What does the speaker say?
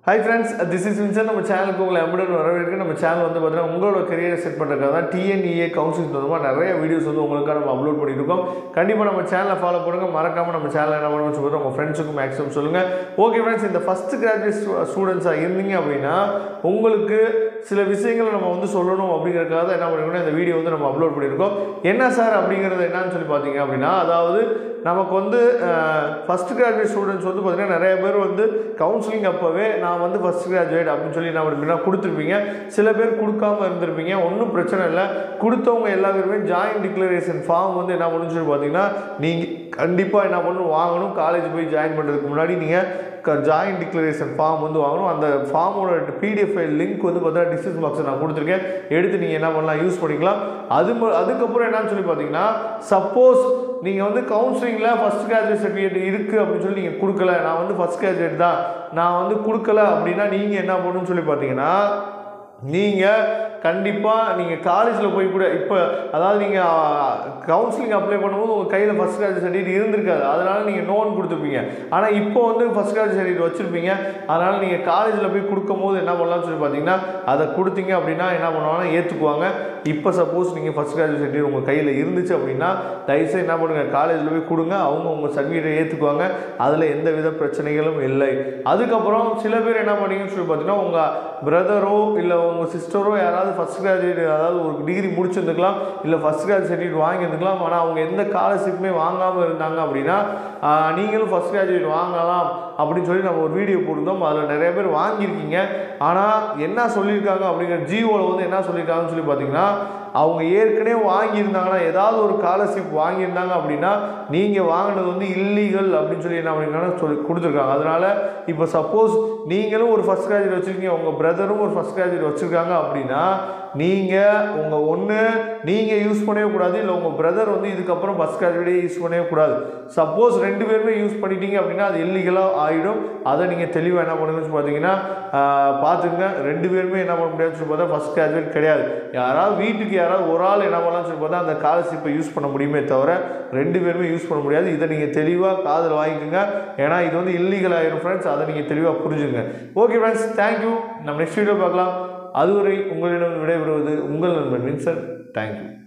high friends this is Winson நம்ம சேனலுக்கு உங்களை எம்புடன் வரவேற்க நம்ம சேனல் வந்து பார்த்தீங்கன்னா உங்களோட கரியரை செட் பண்ணுறதுக்காக தான் டிஎன்இஏ கவுன்சிலிங் மூலமாக நிறைய வீடியோஸ் வந்து உங்களுக்காக நம்ம அப்லோட் பண்ணியிருக்கோம் கண்டிப்பாக நம்ம சேனலை ஃபாலோ பண்ணுங்க மறக்காமல் நம்ம சேனலை என்ன பண்ணணும்னு சொல்லுங்கள் உங்கள் ஃப்ரெண்ட்ஸுக்கும் மேக்ஸிமம் சொல்லுங்கள் ஓகே ஃப்ரெண்ட்ஸ் இந்த ஃபஸ்ட்டு கிராஜுவேட் ஸ்டூடெண்ட்ஸாக இருந்தீங்க அப்படின்னா உங்களுக்கு சில விஷயங்களை நம்ம வந்து சொல்லணும் அப்படிங்கிறதுக்காக தான் என்ன பண்ணிருக்கோம் இந்த வீடியோ வந்து நம்ம அப்லோட் பண்ணியிருக்கோம் என்ன சார் அப்படிங்கிறது என்னன்னு சொல்லி பார்த்தீங்க அப்படின்னா அதாவது நமக்கு வந்து ஃபஸ்ட் கிராஜுவேட் ஸ்டூடெண்ட்ஸ் வந்து பார்த்திங்கன்னா நிறைய பேர் வந்து கவுன்சிலிங் அப்போவே நான் வந்து ஃபஸ்ட் கிராஜுவேட் அப்படின்னு சொல்லி என்ன பண்ணிருப்பீங்கன்னா கொடுத்துருப்பீங்க சில பேர் கொடுக்காம இருந்திருப்பீங்க ஒன்றும் பிரச்சனை இல்லை கொடுத்தவங்க எல்லா பேருமே ஜாயின் டிக்ளரேஷன் ஃபார்ம் வந்து என்ன பண்ணுன்னு சொல்லி பார்த்தீங்கன்னா நீங்கள் கண்டிப்பாக என்ன பண்ணணும் வாங்கணும் காலேஜ் போய் ஜாயின் பண்ணுறதுக்கு முன்னாடி நீங்கள் ஜாயின் டிக்ளரேஷன் ஃபார்ம் வந்து வாங்கணும் அந்த ஃபார்மோட பிடிஎஃப் லிங்க் வந்து பார்த்தீங்கன்னா டிஸ்கிரிப்ஷன் பாக்ஸில் நான் கொடுத்துருக்கேன் எடுத்து நீங்கள் என்ன பண்ணலாம் யூஸ் பண்ணிக்கலாம் அது மு- அதுக்கப்புறம் என்னன்னு சொல்லி பார்த்தீங்கன்னா சப்போஸ் நீங்கள் வந்து கவுன்சிலிங்கில் ஃபஸ்ட் கிராஜுவேட் சர்டிஃபிகேட் இருக்குது அப்படின்னு சொல்லி நீங்கள் கொடுக்கல நான் வந்து ஃபஸ்ட் கிராஜுவேட் தான் நான் வந்து கொடுக்கல அப்படின்னா நீங்கள் என்ன பண்ணணும்னு சொல்லி பார்த்தீங்கன்னா நீங்கள் கண்டிப்பாக நீங்கள் காலேஜில் போய் கூட இப்போ அதாவது நீங்கள் கவுன்சிலிங் அப்ளை பண்ணும்போது உங்கள் கையில் ஃபஸ்ட் கிராஜுவேட் சர்டிஃபிகேட் இருந்திருக்காது அதனால் நீங்கள் நோன் கொடுத்துருப்பீங்க ஆனால் இப்போ வந்து ஃபஸ்ட் கிராஜுவேட் சர்டிஃபிகேட் வச்சுருப்பீங்க அதனால் நீங்கள் காலேஜில் போய் கொடுக்கும்போது என்ன பண்ணலாம்னு சொல்லி பார்த்தீங்கன்னா அதை கொடுத்தீங்க அப்படின்னா என்ன பண்ணுவாங்கன்னா ஏற்றுக்குவாங்க இப்போ சப்போஸ் நீங்கள் ஃபஸ்ட் கிராஜுவேட் சர்டிஃபிகேட் உங்கள் கையில் இருந்துச்சு அப்படின்னா தயவுசெய்து என்ன பண்ணுங்கள் காலேஜில் போய் கொடுங்க அவங்க உங்கள் சர்டிஃபிகேட்டை ஏற்றுக்குவாங்க அதில் எந்த வித பிரச்சனைகளும் இல்லை அதுக்கப்புறம் சில பேர் என்ன பண்ணீங்கன்னு சொல்லி பார்த்தீங்கன்னா உங்கள் பிரதரோ இல்லை உங்கள் சிஸ்டரோ யாராவது ஃபஸ்ட் கிராஜுவேட் அதாவது ஒரு டிகிரி முடிச்சிருந்துக்கலாம் இல்லை ஃபஸ்ட் கிராஜுவேட் சர்டிஃபிகேட் வாங்கியிருந்துக்கலாம் ஆனால் அவங்க எந்த ஸ்காலர்ஷிப்புமே வாங்காமல் இருந்தாங்க அப்படின்னா ஆஹ், நீங்களும் ஃபஸ்ட் கிராஜுவேட் வாங்கலாம் அப்படின்னு சொல்லி நம்ம ஒரு வீடியோ போட்டிருந்தோம் அதில் நிறைய பேர் வாங்கியிருக்கீங்க ஆனால் என்ன சொல்லியிருக்காங்க அப்படிங்கிற ஜியோவில் வந்து என்ன சொல்லியிருக்காங்கன்னு சொல்லி பார்த்தீங்கன்னா அவங்க ஏற்கனவே வாங்கியிருந்தாங்கன்னா ஏதாவது ஒரு ஸ்காலர்ஷிப் வாங்கியிருந்தாங்க அப்படின்னா நீங்கள் வாங்கினது வந்து இல்லீகல் அப்படின்னு சொல்லி என்ன பண்ணிருக்காங்கன்னா சொல்லி கொடுத்துருக்காங்க அதனால் இப்போ சப்போஸ் நீங்களும் ஒரு ஃபஸ்ட் கிராஜுவேட் வச்சுருக்கீங்க உங்கள் பிரதரும் ஒரு ஃபஸ்ட் கிராஜுவேட் வச்சுருக்காங்க அப்படின்னா நீங்கள் உங்கள் ஒன்று நீங்கள் யூஸ் பண்ணவே கூடாது இல்லை உங்கள் பிரதர் வந்து இதுக்கப்புறம் ஃபஸ்ட் கிராஜுவேட்டே யூஸ் பண்ணவே கூடாது சப்போஸ் ரெண்டு பேருமே யூஸ் பண்ணிட்டீங்க அப்படின்னா அது இல்லீகலாக ஆகிடும் அதை நீங்கள் தெளிவாக என்ன பண்ணுங்கன்னு சொல்லி பார்த்தீங்கன்னா ஆஹ், பார்த்துங்க ரெண்டு பேருமே என்ன பண்ண முடியாதுன்னு சொல்லி பார்த்தா ஃபஸ்ட் கிராஜுவேட் கிடையாது யாராவது வீட்டுக்கு யாராவது ஒரு ஆள் என்ன பண்ணலாம்னு சொல்லி பார்த்தா அந்த ஸ்காலர்ஷிப்பை யூஸ் பண்ண முடியுமே தவிர ரெண்டு பேருமே யூஸ் பண்ண முடியாது இதை நீங்கள் தெளிவாக காதில் வாங்கிக்கோங்க ஏன்னா இது வந்து இல்லீகல் ஆயிரும் ஃப்ரெண்ட்ஸ் அதை நீங்கள் தெளிவாக புரிஞ்சுங்க ஓகே ஃப்ரெண்ட்ஸ் தேங்க்யூ நம்ம நெக்ஸ்ட் வீடியோ பார்க்கலாம் அதுவரை உங்களிடம் விடைபெறுவது உங்கள் நண்பன் வின்சன் தேங்க்யூ